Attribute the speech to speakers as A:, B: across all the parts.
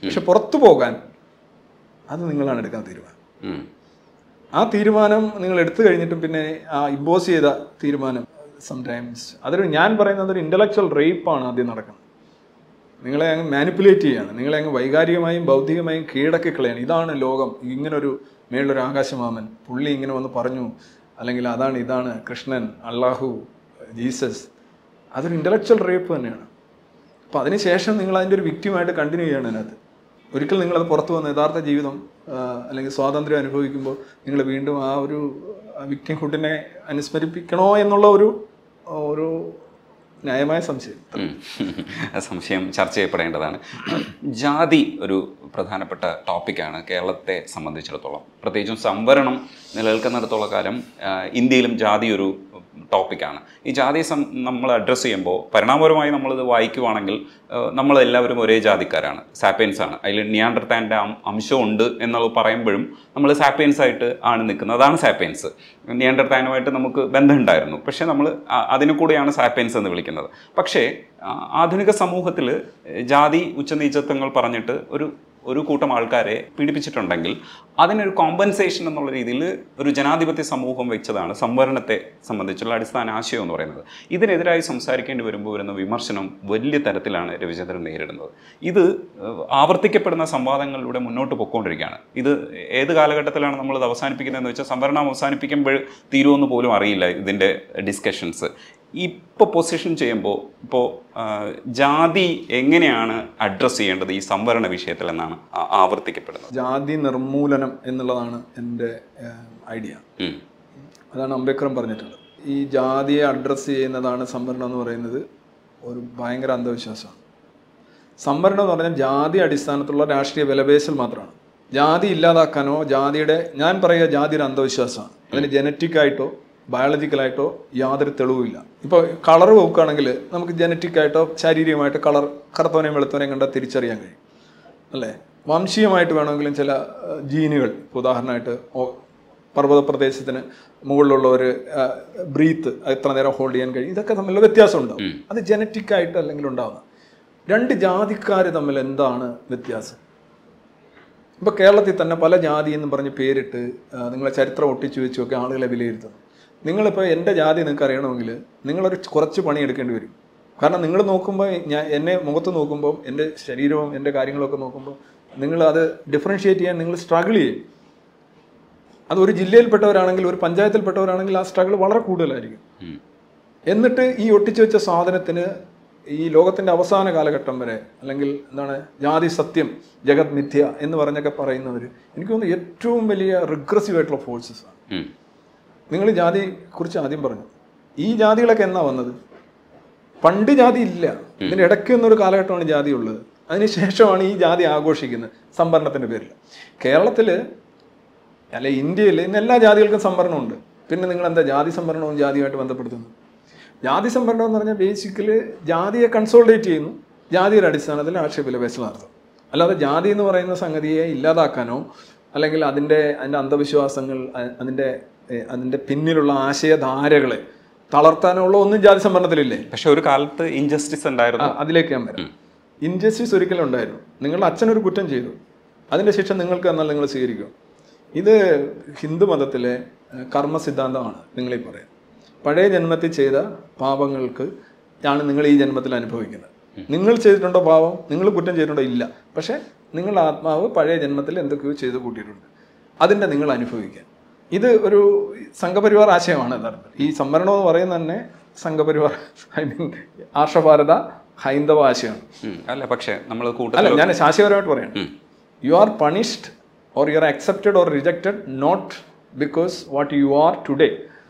A: പക്ഷെ പുറത്തു പോകാൻ അത് നിങ്ങളാണ് എടുക്കുന്ന തീരുമാനം
B: ഉം.
A: ആ തീരുമാനം നിങ്ങൾ എടുത്തു കഴിഞ്ഞിട്ടും പിന്നെ ആ ഇമ്പോസ് ചെയ്ത തീരുമാനം സംടൈംസ് അതൊരു ഞാൻ പറയുന്നത് ഒരു ഇന്റലക്ച്വൽ റേപ്പാണ് ആദ്യം നടക്കുന്നത് നിങ്ങളെ അങ്ങ് മാനിപ്പുലേറ്റ് ചെയ്യാണ് നിങ്ങളെ അങ്ങ് വൈകാരികമായും ബൗദ്ധികമായും കീഴടക്കി കളയാണ് ഇതാണ് ലോകം ഇങ്ങനൊരു മേളിലൊരു ആകാശമാമൻ പുള്ളി ഇങ്ങനെ വന്ന് പറഞ്ഞു അല്ലെങ്കിൽ അതാണ് ഇതാണ് കൃഷ്ണൻ അള്ളാഹു ജീസസ് അതൊരു ഇന്റലക്ച്വൽ റേപ്പ് തന്നെയാണ് അപ്പോൾ അതിനുശേഷം നിങ്ങൾ അതിൻ്റെ ഒരു വിക്റ്റിമായിട്ട് കണ്ടിന്യൂ ചെയ്യണം അതിനകത്ത് ഒരിക്കൽ നിങ്ങളത് പുറത്തു വന്ന യഥാർത്ഥ ജീവിതം ആ, അല്ലെങ്കിൽ സ്വാതന്ത്ര്യം അനുഭവിക്കുമ്പോൾ നിങ്ങൾ വീണ്ടും ആ ഒരു വിക്റ്റിം ഹുഡിനെ അനുസ്മരിപ്പിക്കണോ എന്നുള്ള ഒരു ഒരു ന്യായമായ സംശയം
B: ഉം. ആ സംശയം ചർച്ച ചെയ്യപ്പെടേണ്ടതാണ് ജാതി ഒരു പ്രധാനപ്പെട്ട ടോപ്പിക്കാണ് കേരളത്തെ സംബന്ധിച്ചിടത്തോളം പ്രത്യേകിച്ചും സംവരണം നിലനിൽക്കുന്നിടത്തോളം കാലം ആ, ഇന്ത്യയിലും ജാതി ഒരു ടോപ്പിക്കാണ് ഈ ജാതി സം നമ്മൾ അഡ്രസ്സ് ചെയ്യുമ്പോൾ പരിണാമപരമായി നമ്മളിത് വായിക്കുവാണെങ്കിൽ ആ, നമ്മളെല്ലാവരും ഒരേ ജാതിക്കാരാണ് സാപ്പിയൻസ് ആണ് അതിൽ നിയാണ്ടർത്താൻ്റെ അംശം ഉണ്ട് എന്നുള്ളത് പറയുമ്പോഴും നമ്മൾ സാപ്പിയൻസ് ആയിട്ട് ആണ് നിൽക്കുന്നത് അതാണ് സാപ്പിയൻസ് നിയാണ്ടർത്താനുമായിട്ട് നമുക്ക് ബന്ധമുണ്ടായിരുന്നു പക്ഷേ നമ്മൾ അതിനു കൂടെയാണ് സാപ്പിയൻസ് എന്ന് വിളിക്കുന്നത് പക്ഷേ ആ, ആധുനിക സമൂഹത്തിൽ ജാതി ഉച്ചനീചത്വങ്ങൾ പറഞ്ഞിട്ട് ഒരു ഒരു കൂട്ടം ആൾക്കാരെ പീഡിപ്പിച്ചിട്ടുണ്ടെങ്കിൽ അതിനൊരു കോമ്പൻസേഷൻ എന്നുള്ള രീതിയിൽ ഒരു ജനാധിപത്യ സമൂഹം വെച്ചതാണ് സംവരണത്തെ സംബന്ധിച്ചുള്ള അടിസ്ഥാന ആശയം എന്ന് പറയുന്നത് ഇതിനെതിരായി സംസാരിക്കേണ്ടി വരുമ്പോൾ വരുന്ന വിമർശനം വലിയ തരത്തിലാണ് രവിചന്ദ്രൻ നേരിടുന്നത് ഇത് ഏഹ്, ആവർത്തിക്കപ്പെടുന്ന സംവാദങ്ങളിലൂടെ മുന്നോട്ട് പൊയ്ക്കൊണ്ടിരിക്കുകയാണ് ഇത് ഏത് കാലഘട്ടത്തിലാണ് നമ്മളിത് അവസാനിപ്പിക്കുന്നതെന്ന് വെച്ചാൽ സംവരണം അവസാനിപ്പിക്കുമ്പോൾ തീരുമെന്ന് പോലും അറിയില്ല ഇതിൻ്റെ ഡിസ്കഷൻസ് ഇപ്പോൾ പൊസിഷൻ ചെയ്യുമ്പോൾ ഇപ്പോൾ ജാതി എങ്ങനെയാണ് അഡ്രസ്സ് ചെയ്യേണ്ടത് ഈ സംവരണ വിഷയത്തിൽ എന്നാണ് ആ- ആവർത്തിക്കപ്പെടുന്നത്
A: ജാതി നിർമൂലനം എന്നുള്ളതാണ് എൻ്റെ ഐഡിയ
B: ഉം.
A: അതാണ് അംബേദ്കറും പറഞ്ഞിട്ടുള്ളത് ഈ ജാതിയെ അഡ്രസ്സ് ചെയ്യുന്നതാണ് സംവരണം എന്ന് പറയുന്നത് ഒരു ഭയങ്കര അന്ധവിശ്വാസമാണ് സംവരണം എന്ന് പറഞ്ഞാൽ ജാതി അടിസ്ഥാനത്തിലുള്ള രാഷ്ട്രീയ വിലപേശൽ മാത്രമാണ് ജാതി ഇല്ലാതാക്കാനോ ജാതിയുടെ ഞാൻ പറയുക ജാതി ഒരു അന്ധവിശ്വാസമാണ് അതിന് ജനറ്റിക് ആയിട്ടോ ബയോളജിക്കലായിട്ടോ യാതൊരു തെളിവുമില്ല ഇപ്പോൾ കളർ നോക്കുകയാണെങ്കിൽ നമുക്ക് ജനറ്റിക് ആയിട്ടോ ശാരീരികമായിട്ടോ കളർ കറുത്തവനെയും വെളുത്തവനെയും കണ്ടാൽ തിരിച്ചറിയാൻ കഴിയും അല്ലേ വംശീയമായിട്ട് വേണമെങ്കിലും ചില ഏഹ്, ജീനുകൾ ഇപ്പോൾ ഉദാഹരണമായിട്ട് ഓ- പർവ്വത പ്രദേശത്തിന് മുകളിലുള്ള ഒരു ബ്രീത്ത് എത്ര നേരം ഹോൾഡ് ചെയ്യാൻ കഴിയും ഇതൊക്കെ തമ്മിലുള്ള വ്യത്യാസം ഉണ്ടാവും അത് ജനറ്റിക് ആയിട്ട് അല്ലെങ്കിൽ ഉണ്ടാവുന്ന രണ്ട് ജാതിക്കാർ തമ്മിൽ എന്താണ് വ്യത്യാസം ഇപ്പോൾ കേരളത്തിൽ തന്നെ പല ജാതി എന്ന് പറഞ്ഞ് പേരിട്ട് ആ, നിങ്ങളെ ചരിത്രം ഒട്ടിച്ചു വെച്ചുമൊക്കെ ആളുകളെ വിലയിരുത്തുന്നു നിങ്ങളിപ്പോൾ എൻ്റെ ജാതി നിങ്ങൾക്ക് അറിയണമെങ്കിൽ നിങ്ങളൊരു കുറച്ച് പണി എടുക്കേണ്ടി വരും കാരണം നിങ്ങൾ നോക്കുമ്പോൾ ഞാൻ എന്നെ മുഖത്ത് നോക്കുമ്പോൾ എൻ്റെ ശരീരവും എൻ്റെ കാര്യങ്ങളൊക്കെ നോക്കുമ്പോൾ നിങ്ങൾ അത് ഡിഫറൻഷിയേറ്റ് ചെയ്യാൻ നിങ്ങൾ സ്ട്രഗിൾ ചെയ്യും അത് ഒരു ജില്ലയിൽപ്പെട്ടവരാണെങ്കിൽ ഒരു പഞ്ചായത്തിൽപ്പെട്ടവരാണെങ്കിൽ ആ സ്ട്രഗിൾ വളരെ കൂടുതലായിരിക്കും
B: ഉം.
A: എന്നിട്ട് ഈ ഒട്ടിച്ചു വെച്ച സാധനത്തിന് ഈ ലോകത്തിന്റെ അവസാന കാലഘട്ടം വരെ അല്ലെങ്കിൽ എന്താണ് ജാതി സത്യം ജഗത് മിഥ്യ എന്ന് പറഞ്ഞൊക്കെ പറയുന്നവർ എനിക്ക് തോന്നുന്നു ഏറ്റവും വലിയ റിഗ്രസീവ് ആയിട്ടുള്ള ഫോഴ്സസ് ആണ്
B: ഉം.
A: നിങ്ങൾ ജാതി കുറിച്ച് ആദ്യം പറഞ്ഞു ഈ ജാതികളൊക്കെ എന്നാ വന്നത് പണ്ട് ജാതി ഇല്ല ഇതിന് ഇടയ്ക്ക് എന്നൊരു കാലഘട്ടമാണ് ജാതി ഉള്ളത് അതിനുശേഷമാണ് ഈ ജാതി ആഘോഷിക്കുന്നത് സംവരണത്തിന്റെ പേരിൽ കേരളത്തിൽ അല്ലെ ഇന്ത്യയിൽ ഇന്ന് എല്ലാ ജാതികൾക്കും സംവരണമുണ്ട് പിന്നെ നിങ്ങൾ എന്താ ജാതി സംവരണവും ജാതിയുമായിട്ട് ബന്ധപ്പെടുത്തുന്നു ജാതി സംവരണം എന്ന് പറഞ്ഞാൽ ബേസിക്കലി ജാതിയെ കൺസോൾഡേറ്റ് ചെയ്യുന്നു ജാതിയുടെ അടിസ്ഥാനത്തിൽ രാഷ്ട്രീയ വിലപേശൽ നടത്തും അല്ലാതെ ജാതി എന്ന് പറയുന്ന സംഗതിയെ ഇല്ലാതാക്കാനോ അല്ലെങ്കിൽ അതിൻ്റെ അതിൻ്റെ അന്ധവിശ്വാസങ്ങൾ അ- അതിൻ്റെ എ, അതിൻ്റെ പിന്നിലുള്ള ആശയധാരകളെ തളർത്താനോ ഉള്ള ഒന്നും ജാതി സംവരണത്തിലില്ലേ
B: പക്ഷെ ഒരു കാലത്ത് ഇൻജസ്റ്റിസ് ഉണ്ടായിരുന്നു
A: ആ, അതിലേക്ക് ഞാൻ വരാം ഇൻജസ്റ്റിസ് ഒരിക്കലും ഉണ്ടായിരുന്നു നിങ്ങളുടെ അച്ഛനൊരു കുറ്റം ചെയ്തു അതിൻ്റെ ശിക്ഷ നിങ്ങൾക്ക് എന്നാൽ നിങ്ങൾ സ്വീകരിക്കും ഇത് ഹിന്ദു മതത്തിലെ ഏഹ്, കർമ്മ സിദ്ധാന്തമാണ് നിങ്ങളീ പറയാം പഴയ ജന്മത്തിൽ ചെയ്ത പാപങ്ങൾക്ക് ആണ് നിങ്ങൾ ഈ ജന്മത്തിൽ അനുഭവിക്കുന്നത് നിങ്ങൾ ചെയ്തിട്ടുണ്ടോ പാപം നിങ്ങൾ കുറ്റം ചെയ്തിട്ടുണ്ടോ ഇല്ല പക്ഷേ നിങ്ങളുടെ ആത്മാവ് പഴയ ജന്മത്തിൽ എന്തൊക്കെയോ ചെയ്ത് കൂട്ടിയിട്ടുണ്ട് അതിൻ്റെ നിങ്ങൾ അനുഭവിക്കാൻ ഇത് ഒരു സംഘപരിവാർ ആശയമാണ് യഥാർത്ഥത്തിൽ ഈ സംവരണം എന്ന് പറയുന്നത് തന്നെ സംഘപരിവാർ ഐ മീൻ ആർഷഭാരത ഹൈന്ദവ ആശയമാണ്
B: ഉം. അല്ല പക്ഷേ നമ്മൾ
A: അല്ല
B: കൂട്ടത്തിൽ
A: ഞാൻ ശാസ്ത്രീയപരമായിട്ട് പറയാം you are punished or you are accepted or rejected not because what you are today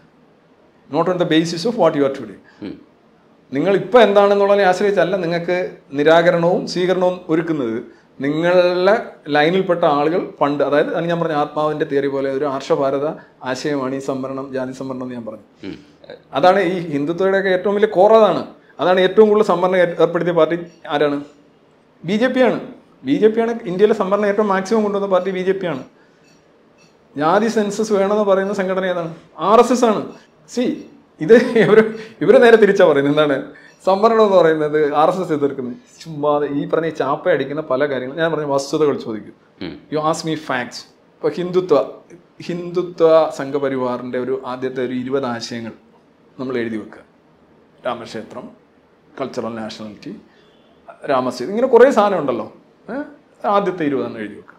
A: not on the basis of what you are today
B: ഉം.
A: നിങ്ങൾ ഇപ്പം എന്താണെന്നുള്ളതിനെ ആശ്രയിച്ചല്ല നിങ്ങൾക്ക് നിരാകരണവും സ്വീകരണവും ഒരുക്കുന്നത് നിങ്ങളുടെ ലൈനിൽപ്പെട്ട ആളുകൾ പണ്ട് അതായത് അത് ഞാൻ പറഞ്ഞ ആത്മാവിന്റെ തിയറി പോലെ ഒരു ആർഷഭാരത ആശയമാണ് ഈ സംവരണം ജാതി സംവരണം എന്ന് ഞാൻ പറഞ്ഞു
B: ഉം.
A: അതാണ് ഈ ഹിന്ദുത്വയുടെയൊക്കെ ഏറ്റവും വലിയ കോർ അതാണ് അതാണ് ഏറ്റവും കൂടുതൽ സംവരണം ഏർ- ഏർപ്പെടുത്തിയ പാർട്ടി ആരാണ് ബി ജെ പി ആണ് ബി ജെ പി ആണ് ഇന്ത്യയിലെ സംവരണം ഏറ്റവും മാക്സിമം കൊണ്ടുവന്ന പാർട്ടി ബി ജെ പി ആണ് ജാതി സെൻസസ് വേണമെന്ന് പറയുന്ന സംഘടന ഏതാണ് ആർ എസ് എസ് ആണ് സി ഇത് ഇവർ ഇവർ നേരെ തിരിച്ചാ പറയുന്നത് എന്താണ് സംവരണം എന്ന് പറയുന്നത് ആർ എസ് എസ് എതിർക്കുന്നത് ചുമ്മാതെ ഈ പറഞ്ഞ ഈ ചാപ്പ അടിക്കുന്ന പല കാര്യങ്ങളും ഞാൻ പറഞ്ഞ വസ്തുതകൾ ചോദിക്കും
B: ഉം.
A: യു ആസ് മീ ഫാക്ട്സ് ഇപ്പോൾ ഹിന്ദുത്വ ഹിന്ദുത്വ സംഘപരിവാറിൻ്റെ ഒരു ആദ്യത്തെ ഒരു ഇരുപത് ആശയങ്ങൾ നമ്മൾ എഴുതി വെക്കുക രാമക്ഷേത്രം കൾച്ചറൽ നാഷണാലിറ്റി രാമസീത ഇങ്ങനെ കുറേ സാധനം ഉണ്ടല്ലോ ഏ? ആദ്യത്തെ ഇരുപതെണ്ണം എഴുതി വെക്കുക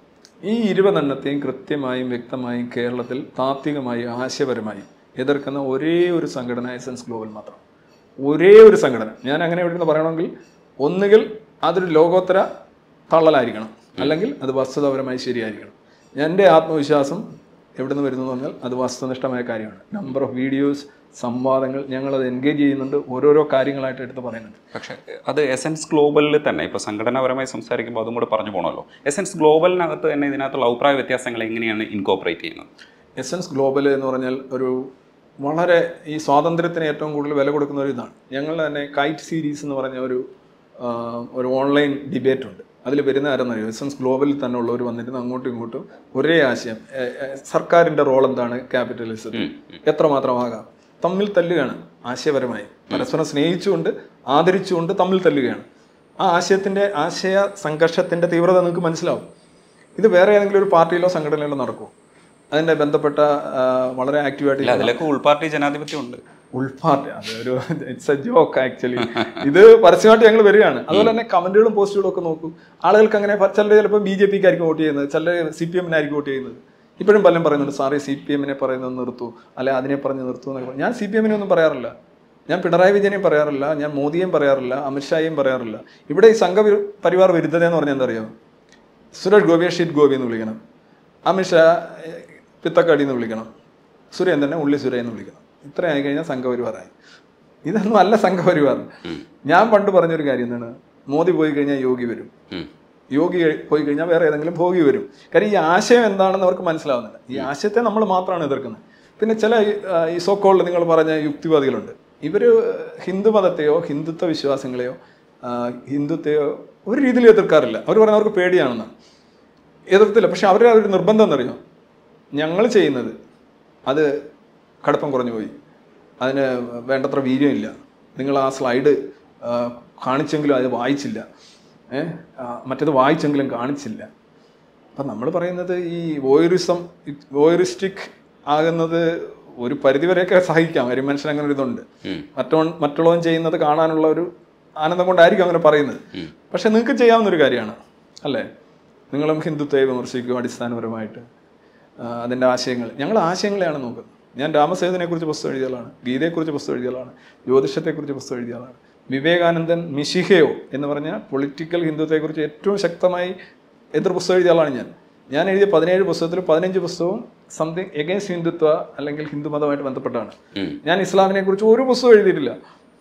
A: ഈ ഇരുപതെണ്ണത്തെയും കൃത്യമായും വ്യക്തമായും കേരളത്തിൽ താത്വികമായും ആശയപരമായും എതിർക്കുന്ന ഒരേ ഒരു സംഘടന എസൻസ് ഗ്ലോബൽ മാത്രം ഒരേ ഒരു സംഘടന ഞാൻ അങ്ങനെ എവിടെ നിന്ന് പറയണമെങ്കിൽ ഒന്നുകിൽ അതൊരു ലോകോത്തര തള്ളലായിരിക്കണം അല്ലെങ്കിൽ അത് വസ്തുതാപരമായി ശരിയായിരിക്കണം എൻ്റെ ആത്മവിശ്വാസം എവിടെ നിന്ന് വരുന്നു എന്ന് പറഞ്ഞാൽ അത് വസ്തുനിഷ്ഠമായ കാര്യമാണ് നമ്പർ ഓഫ് വീഡിയോസ് സംവാദങ്ങൾ ഞങ്ങളത് എൻഗേജ് ചെയ്യുന്നുണ്ട് ഓരോരോ കാര്യങ്ങളായിട്ട് എടുത്ത് പറയുന്നുണ്ട്
B: പക്ഷേ അത് എസെൻസ് ഗ്ലോബലിൽ തന്നെ ഇപ്പോൾ സംഘടനാപരമായി സംസാരിക്കുമ്പോൾ അതും കൂടെ പറഞ്ഞു പോകണമല്ലോ എസെൻസ് ഗ്ലോബലിനകത്ത് തന്നെ ഇതിനകത്തുള്ള അഭിപ്രായ വ്യത്യാസങ്ങൾ എങ്ങനെയാണ് ഇൻകോപ്പറേറ്റ് ചെയ്യുന്നത്
A: എസൻസ് ഗ്ലോബൽ എന്ന് പറഞ്ഞാൽ ഒരു വളരെ ഈ സ്വാതന്ത്ര്യത്തിന് ഏറ്റവും കൂടുതൽ വില കൊടുക്കുന്ന ഒരു ഇതാണ് ഞങ്ങൾ തന്നെ കൈറ്റ് സീരീസ് എന്ന് പറഞ്ഞ ഒരു ആ, ഒരു ഓൺലൈൻ ഡിബേറ്റ് ഉണ്ട് അതിൽ വരുന്ന ആരെന്നറിയോ എസൻസ് ഗ്ലോബലിൽ തന്നെ ഉള്ളവർ വന്നിരുന്ന് അങ്ങോട്ടും ഇങ്ങോട്ടും ഒരേ ആശയം എ, എ, സർക്കാരിൻ്റെ റോൾ എന്താണ് ക്യാപിറ്റലിസത്തിൽ എത്രമാത്രമാകാം തമ്മിൽ തല്ലുകയാണ് ആശയപരമായി പരസ്പരം സ്നേഹിച്ചുകൊണ്ട് ആദരിച്ചുകൊണ്ട് തമ്മിൽ തല്ലുകയാണ് ആ ആശയത്തിൻ്റെ ആശയ സംഘർഷത്തിൻ്റെ തീവ്രത നിങ്ങൾക്ക് മനസ്സിലാവും ഇത് വേറെ ഏതെങ്കിലും ഒരു പാർട്ടിയിലോ സംഘടനയിലോ നടക്കുമോ അതിൻ്റെ ബന്ധപ്പെട്ട ആ, വളരെ ആക്റ്റീവായിട്ട്
B: അല്ല അതിലൊക്കെ ഉൾപാർട്ടി ജനാധിപത്യം ഉണ്ട്
A: ഉൾപാർട്ടി അതൊരു ഇറ്റ്സ് എ ജോക്ക് ആക്ച്വലി ഇത് പരസ്യമായിട്ട് ഞങ്ങൾ വരികയാണ് അതുപോലെ തന്നെ കമന്റുകളും പോസ്റ്റുകളും ഒക്കെ നോക്കൂ ആളുകൾക്ക് അങ്ങനെ ചിലർ ചിലപ്പോൾ ബി ജെ പിക്ക് ആയിരിക്കും വോട്ട് ചെയ്യുന്നത് ചിലർ സി പി എമ്മിനായിരിക്കും വോട്ട് ചെയ്യുന്നത് ഇപ്പോഴും പലരും പറയുന്നുണ്ട് സാറേ സി പി എമ്മിനെ പറയുന്നത് നിർത്തൂ അല്ലെ അതിനെ പറഞ്ഞ് നിർത്തൂ എന്നൊക്കെ പറയും. ഞാൻ സി പി എമ്മിനെ ഒന്നും പറയാറില്ല ഞാൻ പിണറായി വിജയനെയും പറയാറില്ല ഞാൻ മോദിയെയും പറയാറില്ല അമിത്ഷായെയും പറയാറില്ല ഇവിടെ ഈ സംഘ വിരു- പരിവാർ വിരുദ്ധത എന്ന് പറഞ്ഞാൽ എന്താ അറിയോ സുരേഷ് ഗോപിയെ ഷീറ്റ് ഗോപി എന്ന് വിളിക്കണം അമിത്ഷാ ഏഹ്, പിത്തക്കാടി എന്ന് വിളിക്കണം സുരേന്ദ്രനെ ഉള്ളി സുരേ എന്ന് വിളിക്കണം ഇത്രയായി കഴിഞ്ഞാൽ സംഘപരിവാറായി ഇതൊന്നും അല്ല സംഘപരിവാർ ഞാൻ പണ്ട് പറഞ്ഞൊരു കാര്യം എന്താണ് മോദി പോയി കഴിഞ്ഞാൽ യോഗി വരും
B: ഉം.
A: യോഗി പോയി കഴിഞ്ഞാൽ വേറെ ഏതെങ്കിലും ഭോഗി വരും കാര്യം ഈ ആശയം എന്താണെന്ന് അവർക്ക് മനസ്സിലാവുന്നില്ല ഈ ആശയത്തെ നമ്മൾ മാത്രമാണ് എതിർക്കുന്നത് പിന്നെ ചില ഈ, ആ, ഈ സോക്കോളിൽ നിങ്ങൾ പറഞ്ഞ യുക്തിവാദികളുണ്ട് ഇവർ ഹിന്ദു മതത്തെയോ ഹിന്ദുത്വ വിശ്വാസങ്ങളെയോ ആ, ഹിന്ദുത്തെയോ ഒരു രീതിയിൽ എതിർക്കാറില്ല അവർ പറയുന്നത് അവർക്ക് പേടിയാണെന്നാണ് എതിർത്തില്ല പക്ഷെ അവരുടെ ഒരു നിർബന്ധം എന്നറിയോ ഞങ്ങൾ ചെയ്യുന്നത് അത് കടുപ്പം കുറഞ്ഞു പോയി അതിന് വേണ്ടത്ര വീര്യമില്ല നിങ്ങൾ ആ സ്ലൈഡ് കാണിച്ചെങ്കിലും അത് വായിച്ചില്ല ഏ ആ, മറ്റേത് വായിച്ചെങ്കിലും കാണിച്ചില്ല അപ്പം നമ്മൾ പറയുന്നത് ഈ വോയറിസം വോയറിസ്റ്റിക് ആകുന്നത് ഒരു പരിധിവരെയൊക്കെ സഹിക്കാം ഒരു മനുഷ്യൻ അങ്ങനെ ഒരു ഇതുണ്ട്
B: ഉം.
A: മറ്റോ മറ്റുള്ളവൻ ചെയ്യുന്നത് കാണാനുള്ള ഒരു ആനന്ദം കൊണ്ടായിരിക്കും അങ്ങനെ പറയുന്നത് പക്ഷെ നിങ്ങൾക്ക് ചെയ്യാവുന്ന ഒരു കാര്യമാണ് അല്ലേ നിങ്ങളും ഹിന്ദുത്വയെ വിമർശിക്കും അടിസ്ഥാനപരമായിട്ട് ആ, അതിൻ്റെ ആശയങ്ങൾ ഞങ്ങൾ ആശയങ്ങളെയാണ് നോക്കുന്നത് ഞാൻ രാമസേതുവിനെക്കുറിച്ച് പുസ്തകം എഴുതിയ ആളാണ് ഗീതയെക്കുറിച്ച് പുസ്തകം എഴുതിയ ആളാണ് ജ്യോതിഷത്തെക്കുറിച്ച് പുസ്തകം എഴുതിയ ആളാണ് വിവേകാനന്ദൻ മിഷിഹയോ എന്ന് പറഞ്ഞ പൊളിറ്റിക്കൽ ഹിന്ദുത്വത്തെക്കുറിച്ച് ഏറ്റവും ശക്തമായി എതിർ പുസ്തകം എഴുതിയ ആളാണ് ഞാൻ ഞാൻ എഴുതിയ പതിനേഴ് പുസ്തകത്തിൽ പതിനഞ്ച് പുസ്തകവും സംതിങ് എഗൈൻസ്റ്റ് ഹിന്ദുത്വ അല്ലെങ്കിൽ ഹിന്ദുമതമായിട്ട് ബന്ധപ്പെട്ടാണ്
B: ഉം.
A: ഞാൻ ഇസ്ലാമിനെ കുറിച്ച് ഒരു പുസ്തകം എഴുതിയിട്ടില്ല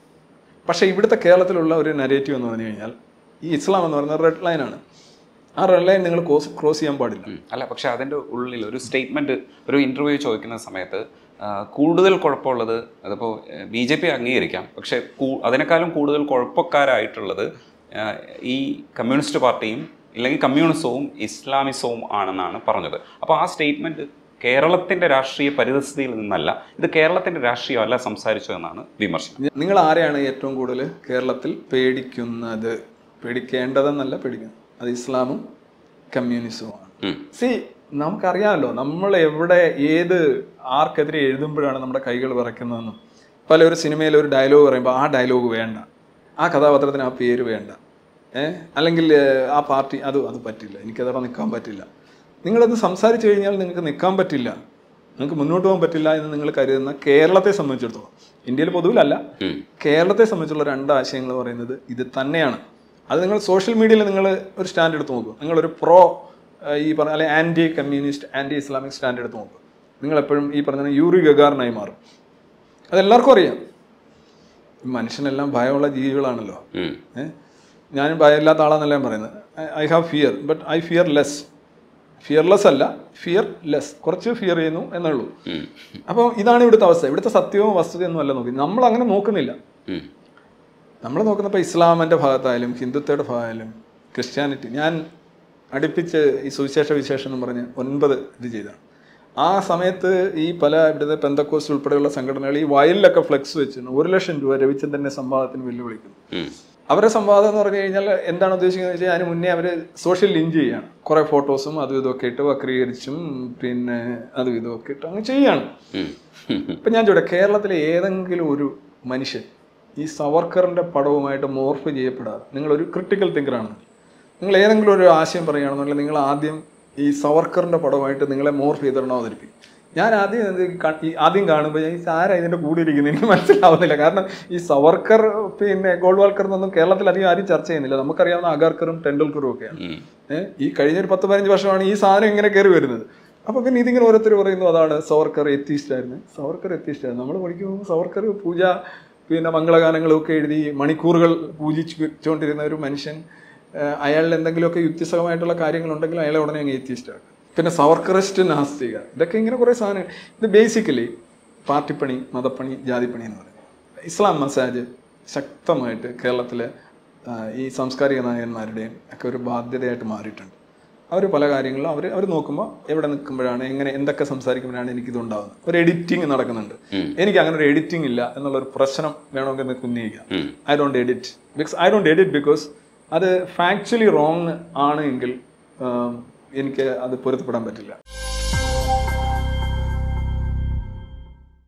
A: പക്ഷേ ഇവിടുത്തെ കേരളത്തിലുള്ള ഒരു നരേറ്റീവ് എന്ന് പറഞ്ഞു കഴിഞ്ഞാൽ ഈ ഇസ്ലാം എന്ന് പറയുന്നത് റെഡ് ലൈനാണ് ആ റെഡ് ലൈൻ നിങ്ങൾ ക്രോസ് ക്രോസ് ചെയ്യാൻ പാടില്ല
B: ഉം. അല്ല പക്ഷെ അതിൻ്റെ ഉള്ളിൽ ഒരു സ്റ്റേറ്റ്മെന്റ് ഒരു ഇന്റർവ്യൂ ചോദിക്കുന്ന സമയത്ത് ആ, കൂടുതൽ കുഴപ്പമുള്ളത് അതിപ്പോൾ ബി ജെ പി അംഗീകരിക്കാം പക്ഷെ കൂ- അതിനേക്കാളും കൂടുതൽ കുഴപ്പക്കാരായിട്ടുള്ളത് ആ, ഈ കമ്മ്യൂണിസ്റ്റ് പാർട്ടിയും ഇല്ലെങ്കിൽ കമ്മ്യൂണിസവും ഇസ്ലാമിസവും ആണെന്നാണ് പറഞ്ഞത് അപ്പോൾ ആ സ്റ്റേറ്റ്മെന്റ് കേരളത്തിന്റെ രാഷ്ട്രീയ പരിതസ്ഥിതിയിൽ നിന്നല്ല ഇത് കേരളത്തിന്റെ രാഷ്ട്രീയമല്ല സംസാരിച്ചതെന്നാണ് വിമർശനം
A: നിങ്ങൾ ആരെയാണ് ഏറ്റവും കൂടുതൽ കേരളത്തിൽ പേടിക്കുന്നത് പേടിക്കേണ്ടതെന്നല്ല പേടിക്കുന്നത് അത് ഇസ്ലാമും കമ്മ്യൂണിസവുമാണ്
B: ഉം.
A: സി നമുക്കറിയാമല്ലോ നമ്മൾ എവിടെ ഏത് ആർക്കെതിരെ എഴുതുമ്പോഴാണ് നമ്മുടെ കൈകൾ വിറയ്ക്കുന്നതെന്നും പല ഒരു സിനിമയിൽ ഒരു ഡയലോഗ് പറയുമ്പോൾ ആ ഡയലോഗ് വേണ്ട ആ കഥാപാത്രത്തിന് ആ പേര് വേണ്ട ഏ അല്ലെങ്കിൽ ഏഹ്, ആ പാർട്ടി അത് അത് പറ്റില്ല എനിക്കതവിടെ നിൽക്കാൻ പറ്റില്ല നിങ്ങളത് സംസാരിച്ചു കഴിഞ്ഞാൽ നിങ്ങൾക്ക് നിൽക്കാൻ പറ്റില്ല നിങ്ങൾക്ക് മുന്നോട്ട് പോകാൻ പറ്റില്ല എന്ന് നിങ്ങൾ കരുതുന്ന കേരളത്തെ സംബന്ധിച്ചിടത്തോളം ഇന്ത്യയിൽ പൊതുവിലല്ല
B: ഉം.
A: കേരളത്തെ സംബന്ധിച്ചുള്ള രണ്ട് ആശയങ്ങൾ പറയുന്നത് ഇത് തന്നെയാണ് അത് നിങ്ങൾ സോഷ്യൽ മീഡിയയിൽ നിങ്ങൾ ഒരു സ്റ്റാൻഡ് എടുത്ത് നോക്കും നിങ്ങളൊരു പ്രോ ഈ പറഞ്ഞ അല്ലെങ്കിൽ anti communist anti Islamic stand എടുത്ത് നോക്കും നിങ്ങൾ എപ്പോഴും ഈ പറഞ്ഞ യൂറി ഗഗാറിനായി മാറും അതെല്ലാവർക്കും അറിയാം ഈ മനുഷ്യനെല്ലാം ഭയമുള്ള ജീവികളാണല്ലോ
B: ഉം.
A: ഏ? ഞാനും ഭയമില്ലാത്ത ആളാന്നല്ല ഞാൻ പറയുന്നത് I have fear but I fear less fearless അല്ല ഫിയർ ലെസ് കുറച്ച് ഫിയർ ചെയ്യുന്നു എന്നുള്ളൂ
B: ഉം.
A: അപ്പോൾ ഇതാണ് ഇവിടുത്തെ അവസ്ഥ ഇവിടുത്തെ സത്യവും വസ്തുതയൊന്നും അല്ല നോക്കി നമ്മൾ അങ്ങനെ നോക്കുന്നില്ല
B: ഉം.
A: നമ്മൾ നോക്കുന്നപ്പോൾ ഇസ്ലാമിൻ്റെ ഭാഗത്തായാലും ഹിന്ദുത്വയുടെ ഭാഗമായാലും ക്രിസ്ത്യാനിറ്റി ഞാൻ അടുപ്പിച്ച് ഈ സുവിശേഷ വിശേഷം എന്ന് പറഞ്ഞ് ഒൻപത് ഇത് ചെയ്തതാണ് ആ സമയത്ത് ഈ പല ഇവിടുത്തെ പെന്തക്കോസ് ഉൾപ്പെടെയുള്ള സംഘടനകൾ ഈ വയലിലൊക്കെ ഫ്ലെക്സ് വെച്ചിരുന്നു ഒരു ലക്ഷം രൂപ രവിചന്ദ്രന്റെ സംവാദത്തിന് വെല്ലുവിളിക്കുന്നു
B: ഉം.
A: അവരുടെ സംവാദം എന്ന് പറഞ്ഞു കഴിഞ്ഞാൽ എന്താണ് ഉദ്ദേശിക്കുന്നത് വെച്ചാൽ അതിന് മുന്നേ അവർ സോഷ്യൽ ലിങ്ക് ചെയ്യാണ് കുറേ ഫോട്ടോസും അതും ഇതൊക്കെ ഇട്ട് വക്രീകരിച്ചും പിന്നെ അതും ഇതും ഒക്കെ ഇട്ട് അങ്ങ് ചെയ്യാണ്
B: ഉം. ഉം.
A: ഇപ്പം ഞാൻ ചോദിക്കാം കേരളത്തിലെ ഏതെങ്കിലും ഒരു മനുഷ്യൻ ഈ സവർക്കറിൻ്റെ പടവുമായിട്ട് മോർഫ് ചെയ്യപ്പെടാതെ നിങ്ങളൊരു ക്രിട്ടിക്കൽ തിങ്കറാണ് നിങ്ങൾ ഏതെങ്കിലും ഒരു ആശയം പറയുകയാണെന്നുണ്ടെങ്കിൽ നിങ്ങൾ ആദ്യം ഈ സവർക്കറിൻ്റെ പടവുമായിട്ട് നിങ്ങളെ മോർഫ് ചെയ്തിടണം അവതരിപ്പിക്കും ഞാൻ ആദ്യം ഇത് ക- ഈ ആദ്യം കാണുമ്പോൾ ഞാൻ ഈ ആരാ ഇതിൻ്റെ കൂടെ ഇരിക്കുന്നത് എനിക്ക് മനസ്സിലാവുന്നില്ല കാരണം ഈ സവർക്കർ പിന്നെ ഗോൾവാൾക്കർ എന്നൊന്നും കേരളത്തിൽ അധികം ആരും ചർച്ച ചെയ്യുന്നില്ല നമുക്കറിയാവുന്ന അഗാർക്കറും ടെണ്ടുൽക്കറും ഒക്കെയാണ്
B: ഉം.
A: ഏഹ് ഈ കഴിഞ്ഞ ഒരു പത്ത് പതിനഞ്ച് വർഷമാണ് ഈ സാധനം ഇങ്ങനെ കയറി വരുന്നത് അപ്പോൾ പിന്നെ ഇതിങ്ങനെ ഓരോരുത്തർ പറയുന്നു അതാണ് സവർക്കർ എത്തിസ്റ്റ് ആയിരുന്നു സവർക്കർ എത്തിസ്റ്റ് ആയിരുന്നു നമ്മൾ പഠിക്കുമ്പോൾ സവർക്കർ പൂജ പിന്നെ മംഗളഗാനങ്ങളും ഒക്കെ എഴുതി മണിക്കൂറുകൾ പൂജിച്ചുകൊണ്ടിരുന്ന ഒരു മനുഷ്യൻ ഏഹ് അയാളിൽ എന്തെങ്കിലുമൊക്കെ യുക്തിസഹമായിട്ടുള്ള കാര്യങ്ങളുണ്ടെങ്കിൽ അയാളെ ഉടനെ അങ്ങ് എത്തിസ്റ്റ് ആക്കും പിന്നെ സവർക്കറിസ്റ്റ് നാസ്തിക ഇതൊക്കെ ഇങ്ങനെ കുറേ സാധനങ്ങൾ ഇത് ബേസിക്കലി പാർട്ടിപ്പണി മതപ്പണി ജാതിപ്പണി എന്ന് പറയുന്നത് ഇസ്ലാം മസാജ് ശക്തമായിട്ട് കേരളത്തിലെ ആ, ഈ സാംസ്കാരിക നായകന്മാരുടെയും ഒക്കെ ഒരു ബാധ്യതയായിട്ട് മാറിയിട്ടുണ്ട് അവർ പല കാര്യങ്ങളിലും അവർ അവർ നോക്കുമ്പോൾ എവിടെ നിൽക്കുമ്പോഴാണ് എങ്ങനെ എന്തൊക്കെ സംസാരിക്കുമ്പോഴാണ് എനിക്കിതുണ്ടാകുന്നത് ഒരു എഡിറ്റിംഗ് നടക്കുന്നുണ്ട് എനിക്ക് അങ്ങനെ ഒരു എഡിറ്റിംഗ് ഇല്ല എന്നുള്ള ഒരു പ്രശ്നം വേണമെങ്കിൽ നിങ്ങൾക്ക് ഉന്നയിക്കാം
B: ഉം.
A: I don't edit because I don't edit because അത് ഫാക്ച്വലി റോങ് ആണ് എങ്കിൽ ആ, എനിക്ക് അത് പൊരുത്തപ്പെടാൻ പറ്റില്ല